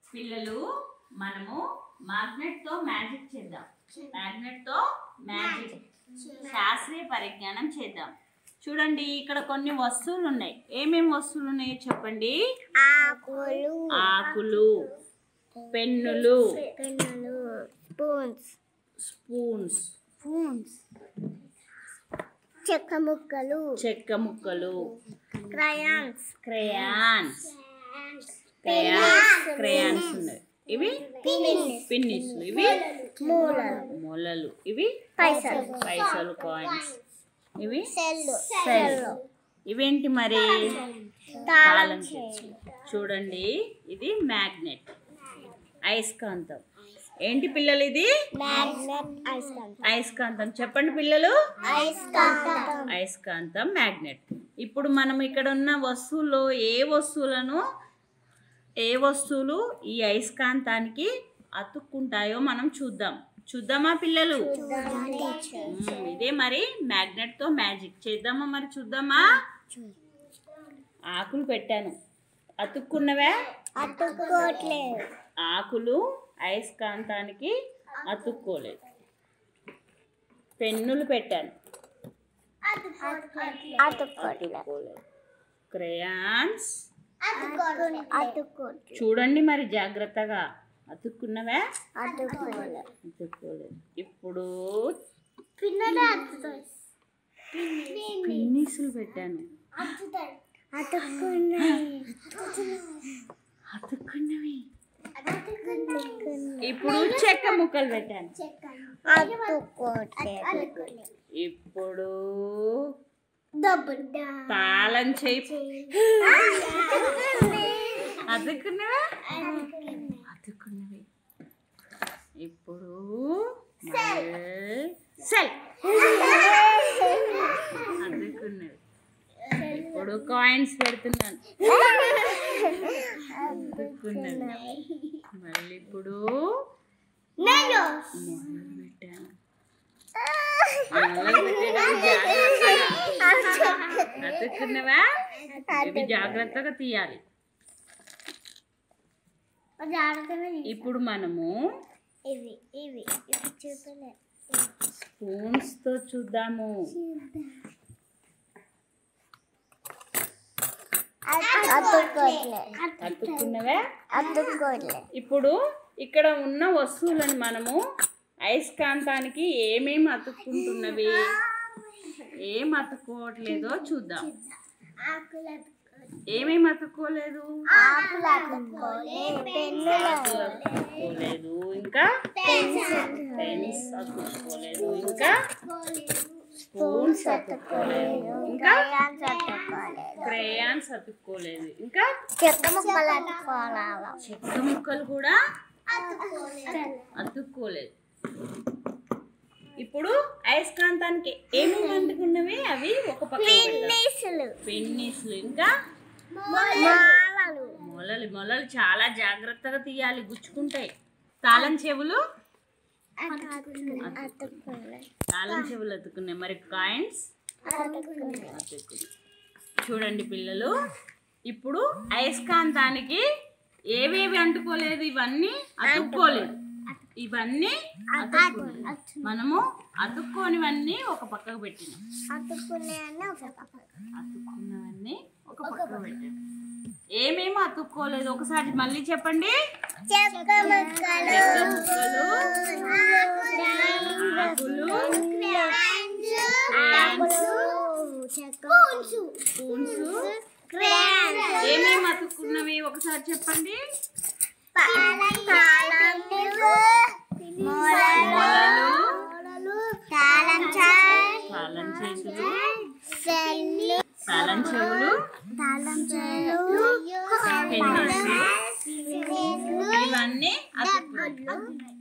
పిల్లలు మనము మ్యాగ్నెట్ తో మ్యాజిక్ చేద్దాం మ్యాగ్నెట్ తో మ్యాజిక్ శాస్త్రీయ పరిజ్ఞానం చేద్దాం చూడండి ఇక్కడ కొన్ని వస్తువులు ఉన్నాయి ఏమేమి వస్తువులు ఉన్నాయో చెప్పండి ఆకులు ఆకులు పెన్నులు పెన్నులు స్పూన్స్ స్పూన్స్ స్పూన్స్ చెక్క ముక్కలు చెక్క ముక్కలు క్రయాన్స్ క్రయాన్స్ క్రయాన్స్ క్రయాన్స్ ఉన్నాయి ఇవి పిన్స్ పిన్నిస్లు ఇవి మూలలు మొలలు ఇవి పైసలు పైసలు కాయిన్స్ ఇవి సెల్లు సెల్ ఇవేంటి మరి తాళం చెట్టు చూడండి ఇది మ్యాగ్నెట్ అయస్కాంతం ఏంటి పిల్లలు ఇది మ్యాగ్నెట్ అయస్కాంతం అయస్కాంతం చెప్పండి పిల్లలు అయస్కాంతం అయస్కాంతం మ్యాగ్నెట్ ఇప్పుడు మనం ఇక్కడ ఉన్న వస్తువుల్లో ఏ వస్తువులను ఏ వస్తువులు ఈ అయస్కాంతానికి అతుక్కుంటాయో మనం చూద్దాం చూద్దామా పిల్లలు మ్మ్, ఇదే మరి మ్యాగ్నెట్ తో మ్యాజిక్ చేద్దామా మరి చూద్దామా ఆకులు పెట్టాను అతుక్కున్నవే అతుక్కోవట్లేదు ఆకులు అయస్కాంతానికి అతుక్కోలేదు పెన్నులు పెట్టాను అతుక్కోవట్లేదు అతుక్కోలేదు క్రయాన్స్ అతుక్కోవట్లేదు చూడండి మరి జాగ్రత్తగా అతుక్కున్నవా అతుక్కోలేదు అతుక్కోలేదు ఇప్పుడు పిన్నలే అతుకుతాయి పిన్నిసులు పెట్టాను అతుక్కున్నాయి అతుక్కున్నవి ఇప్పుడు చెక్క ముక్కలు పెట్టాను అతుక్కోవట్లేదు ఇప్పుడు డబ్బులు తాళం చేయి అతుక్కున్నవా అతుక్కున్నవి ఇప్పుడు సెల్ అతుక్కున్నవి ఇప్పుడు కాయిన్స్ పెడుతున్నాను అతుక్కున్నవి మళ్ళీ ఇప్పుడు మొదలు పెట్టాను మొదలు పెట్టేటప్పుడు జాగ్రత్తగా అతుక్కున్నవా ఇవి జాగ్రత్తగా తీయాలి ఇప్పుడు మనము ఇవి ఇవి ఇవి చూపలే స్పూన్స్ తో చూద్దాము అతుక్కోవట్లేదు అతుక్కున్నవా అతుక్కోవట్లేదు ఇప్పుడు ఇక్కడ ఉన్న వస్తువులను మనము అయస్కాంతానికి ఏమేమి అతుక్కుంటున్నవి ఏం అతుక్కోవట్లేదో చూద్దాం ఆకులు ఏమేమి అతుక్కోలేదు ఆకులు అతుక్కోలేదు పెన్నులు అతుక్కోలేదు ఇంకా పెన్స్ అతుక్కోలేదు ఇంకా స్పూన్స్ అతుక్కోలేదు ఇంకా క్రయాన్స్ అతుక్కోలేదు క్రేయాన్స్ అతుక్కోలేదు ఇంకా చెక్క ముక్కలు అతుక్కోవాలి చెక్క ముక్కలు కూడా అతుక్కోలేదు ఇప్పుడు అయస్కాంతానికి ఏమేమి అంటుకున్నవి అవి ఒక పక్క పిన్నిసులు పెన్నిస్లు ఇంకా మాలలు మొలలు మొలలు చాలా జాగ్రత్తగా తీయాలి గుచ్చుకుంటాయి తాళం చెవులు అతుక్కున్నాయి తాళం చెవులు అతుకున్నాయి మరి కాయిన్స్ అతుక్కున్నాయి అతుక్కున్నాయి చూడండి పిల్లలు ఇప్పుడు అయస్కాంతానికి ఏవేవి అంటుకోలేదు ఇవన్నీ అతుక్కోలేదు ఇవన్నీ అతుక్కున్నాయి మనము అతుక్కోనివన్నీ ఒక పక్కకు పెట్టినాం అతుక్కున్నాయని ఒక పక్క అతుక్కున్నవన్నీ ఒక పక్కకు పెట్టాం ఏమేమో అతుక్కోలేదు ఒకసారి మళ్ళీ చెప్పండి చెక్క ముక్కలు చెక్క ముక్కలు ఆకులు స్పూన్స్ ఏమేమి అతుక్కున్నవి ఒకసారి చెప్పండి మొలలు తాళం తాళం చేతులు చెల్లు తాళం చెవులు తాళం చెల్లు పెన్నులు ఇవన్నీ అతుక్కున్నాయి